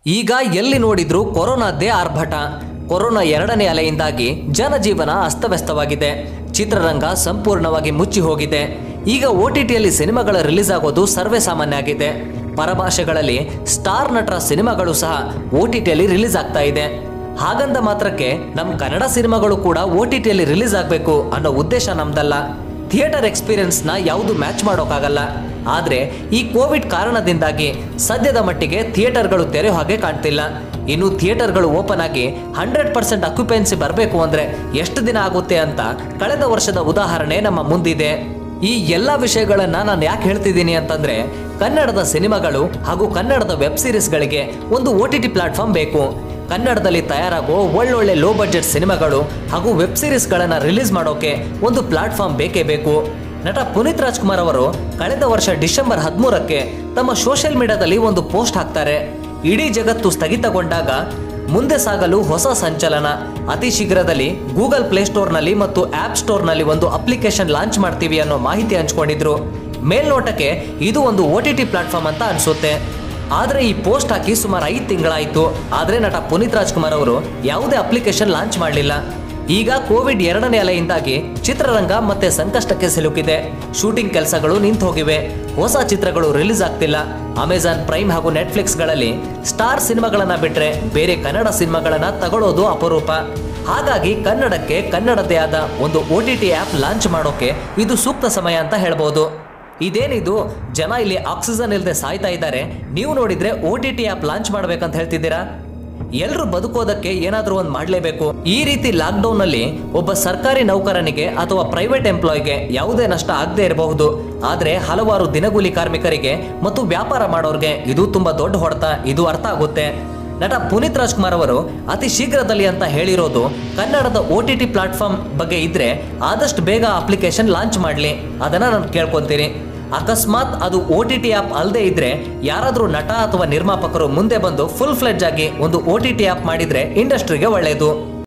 ಈಗ ಎಲ್ಲಿ ನೋಡಿದ್ರೂ ಕೊರೋನಾದ್ದೇ ಆರ್ಭಟ ಕೊರೋನಾ ಎರಡನೇ ಅಲೆಯಿಂದಾಗಿ ಜನಜೀವನ ಅಸ್ತವ್ಯಸ್ತವಾಗಿದೆ ಚಿತ್ರರಂಗ ಸಂಪೂರ್ಣವಾಗಿ ಮುಚ್ಚಿ ಹೋಗಿದೆ ಈಗ ಒ ಟಿ ಟಿಯಲ್ಲಿ ಸಿನಿಮಾಗಳ ರಿಲೀಸ್ ಆಗೋದು ಸರ್ವೇ ಸಾಮಾನ್ಯ ಆಗಿದೆ ಪರಭಾಷೆಗಳಲ್ಲಿ ಸ್ಟಾರ್ ನಟರ ಸಿನಿಮಾಗಳು ಸಹ ಒ ಟಿ ಟಿಯಲ್ಲಿ ರಿಲೀಸ್ ಆಗ್ತಾ ಇದೆ ಹಾಗಂದ ಮಾತ್ರಕ್ಕೆ ನಮ್ಮ ಕನ್ನಡ ಸಿನಿಮಾಗಳು ಕೂಡ ಒ ಟಿ ಟಿಯಲ್ಲಿ ರಿಲೀಸ್ ಆಗಬೇಕು ಅನ್ನೋ ಉದ್ದೇಶ ನಮ್ದಲ್ಲ ಥಿಯೇಟರ್ ಎಕ್ಸ್ಪೀರಿಯನ್ಸ್ನ ಯಾವುದು ಮ್ಯಾಚ್ ಮಾಡೋಕ್ಕಾಗಲ್ಲ ಆದರೆ ಈ ಕೋವಿಡ್ ಕಾರಣದಿಂದಾಗಿ ಸದ್ಯದ ಮಟ್ಟಿಗೆ ಥಿಯೇಟರ್ಗಳು ತೆರೆಯೋ ಹಾಗೆ ಕಾಣ್ತಿಲ್ಲ ಇನ್ನು ಥಿಯೇಟರ್ಗಳು ಓಪನ್ ಆಗಿ ಹಂಡ್ರೆಡ್ ಪರ್ಸೆಂಟ್ ಅಕ್ಯುಪೆನ್ಸಿ ಬರಬೇಕು ಅಂದರೆ ಎಷ್ಟು ದಿನ ಆಗುತ್ತೆ ಅಂತ ಕಳೆದ ವರ್ಷದ ಉದಾಹರಣೆ ನಮ್ಮ ಮುಂದಿದೆ ಈ ಎಲ್ಲ ವಿಷಯಗಳನ್ನ ನಾನು ಯಾಕೆ ಹೇಳ್ತಿದ್ದೀನಿ ಅಂತಂದ್ರೆ ಕನ್ನಡದ ಸಿನಿಮಾಗಳು ಹಾಗೂ ಕನ್ನಡದ ವೆಬ್ ಸೀರೀಸ್ಗಳಿಗೆ ಒಂದು ಒ ಟಿ ಟಿ ಪ್ಲಾಟ್ಫಾರ್ಮ್ ಬೇಕು ಕನ್ನಡದಲ್ಲಿ ತಯಾರಾಗೋ ಒಳ್ಳೊಳ್ಳೆ ಲೋ ಬಡ್ಜೆಟ್ ಸಿನಿಮಾಗಳು ಹಾಗೂ ವೆಬ್ ಸೀರೀಸ್ಗಳನ್ನು ರಿಲೀಸ್ ಮಾಡೋಕೆ ಒಂದು ಪ್ಲಾಟ್ಫಾರ್ಮ್ ಬೇಕೇ ಬೇಕು ನಟ ಪುನೀತ್ ರಾಜ್ಕುಮಾರ್ ಅವರು ಕಳೆದ ವರ್ಷ ಡಿಸೆಂಬರ್ ಹದಿಮೂರಕ್ಕೆ ತಮ್ಮ ಸೋಷಿಯಲ್ ಮೀಡಿಯಾದಲ್ಲಿ ಒಂದು ಪೋಸ್ಟ್ ಹಾಕ್ತಾರೆ ಇಡೀ ಜಗತ್ತು ಸ್ಥಗಿತಗೊಂಡಾಗ ಮುಂದೆ ಸಾಗಲು ಹೊಸ ಸಂಚಲನ ಅತಿ ಶೀಘ್ರದಲ್ಲಿ ಗೂಗಲ್ ಪ್ಲೇಸ್ಟೋರ್ನಲ್ಲಿ ಮತ್ತು ಆ್ಯಪ್ ಸ್ಟೋರ್ನಲ್ಲಿ ಒಂದು ಅಪ್ಲಿಕೇಶನ್ ಲಾಂಚ್ ಮಾಡ್ತೀವಿ ಅನ್ನೋ ಮಾಹಿತಿ ಹಂಚ್ಕೊಂಡಿದ್ರು ಮೇಲ್ನೋಟಕ್ಕೆ ಇದು ಒಂದು ಒ ಟಿ ಟಿ ಪ್ಲಾಟ್ಫಾರ್ಮ್ ಅಂತ ಅನಿಸುತ್ತೆ ಆದರೆ ಈ ಪೋಸ್ಟ್ ಹಾಕಿ ಸುಮಾರು ಐದು ತಿಂಗಳಾಯಿತು ಆದರೆ ನಟ ಪುನೀತ್ ರಾಜ್ಕುಮಾರ್ ಅವರು ಯಾವುದೇ ಅಪ್ಲಿಕೇಶನ್ ಲಾಂಚ್ ಮಾಡಲಿಲ್ಲ ಈಗ ಕೋವಿಡ್ ಎರಡನೇ ಅಲೆಯಿಂದಾಗಿ ಚಿತ್ರರಂಗ ಮತ್ತೆ ಸಂಕಷ್ಟಕ್ಕೆ ಸಿಲುಕಿದೆ ಶೂಟಿಂಗ್ ಕೆಲಸಗಳು ನಿಂತು ಹೋಗಿವೆ ಹೊಸ ಚಿತ್ರಗಳು ರಿಲೀಸ್ ಆಗ್ತಿಲ್ಲ ಅಮೆಜಾನ್ ಪ್ರೈಮ್ ಹಾಗೂ ನೆಟ್ಫ್ಲಿಕ್ಸ್ಗಳಲ್ಲಿ ಸ್ಟಾರ್ ಸಿನಿಮಾಗಳನ್ನ ಬಿಟ್ರೆ ಬೇರೆ ಕನ್ನಡ ಸಿನಿಮಾಗಳನ್ನ ತಗೊಳ್ಳೋದು ಅಪರೂಪ ಹಾಗಾಗಿ ಕನ್ನಡಕ್ಕೆ ಕನ್ನಡದೇ ಆದ ಒಂದು O T T app launch ಮಾಡೋಕೆ ಇದು ಸೂಕ್ತ ಸಮಯ ಅಂತ ಹೇಳ್ಬೋದು ಇದೇನಿದು ಜನ ಇಲ್ಲಿ ಆಕ್ಸಿಜನ್ ಇಲ್ಲದೆ ಸಾಯ್ತಾ ಇದ್ದಾರೆ ನೀವು ನೋಡಿದ್ರೆ O T T app launch ಮಾಡ್ಬೇಕಂತ ಹೇಳ್ತಿದ್ದೀರಾ ಎಲ್ಲರೂ ಬದುಕೋದಕ್ಕೆ ಏನಾದರೂ ಒಂದು ಮಾಡಲೇಬೇಕು ಈ ರೀತಿ ಲಾಕ್ಡೌನ್ ಅಲ್ಲಿ ಒಬ್ಬ ಸರ್ಕಾರಿ ನೌಕರನಿಗೆ ಅಥವಾ ಪ್ರೈವೇಟ್ ಎಂಪ್ಲಾಯ್ಗೆ ಯಾವುದೇ ನಷ್ಟ ಆಗದೆ ಇರಬಹುದು ಆದರೆ ಹಲವಾರು ದಿನಗೂಲಿ ಕಾರ್ಮಿಕರಿಗೆ ಮತ್ತು ವ್ಯಾಪಾರ ಮಾಡೋರ್ಗೆ ಇದು ತುಂಬಾ ದೊಡ್ಡ ಹೊಡೆತ ಇದು ಅರ್ಥ ಆಗುತ್ತೆ ನಟ ಪುನೀತ್ ರಾಜ್ಕುಮಾರ್ ಅವರು ಅತಿ ಶೀಘ್ರದಲ್ಲಿ ಅಂತ ಹೇಳಿರೋದು ಕನ್ನಡದ ಒ ಟಿ ಟಿ ಪ್ಲಾಟ್ಫಾರ್ಮ್ ಬಗ್ಗೆ ಇದ್ರೆ ಆದಷ್ಟು ಬೇಗ ಅಪ್ಲಿಕೇಶನ್ ಲಾಂಚ್ ಮಾಡಲಿ ಅದನ್ನ ನಾನು ಕೇಳ್ಕೊಂತೀನಿ ಅಕಸ್ಮಾತ್ ಅದು ಒ ಟಿ ಟಿ ಆ್ಯಪ್ ಅಲ್ಲದೆ ಇದ್ರೆ ಯಾರಾದರೂ ನಟ ಅಥವಾ ನಿರ್ಮಾಪಕರು ಮುಂದೆ ಬಂದು ಫುಲ್ ಫ್ಲೆಡ್ಜ್ ಆಗಿ ಒಂದು ಒ ಟಿ ಟಿ ಆ್ಯಪ್ ಮಾಡಿದ್ರೆ ಇಂಡಸ್ಟ್ರಿಗೆ ಒಳ್ಳೆಯದು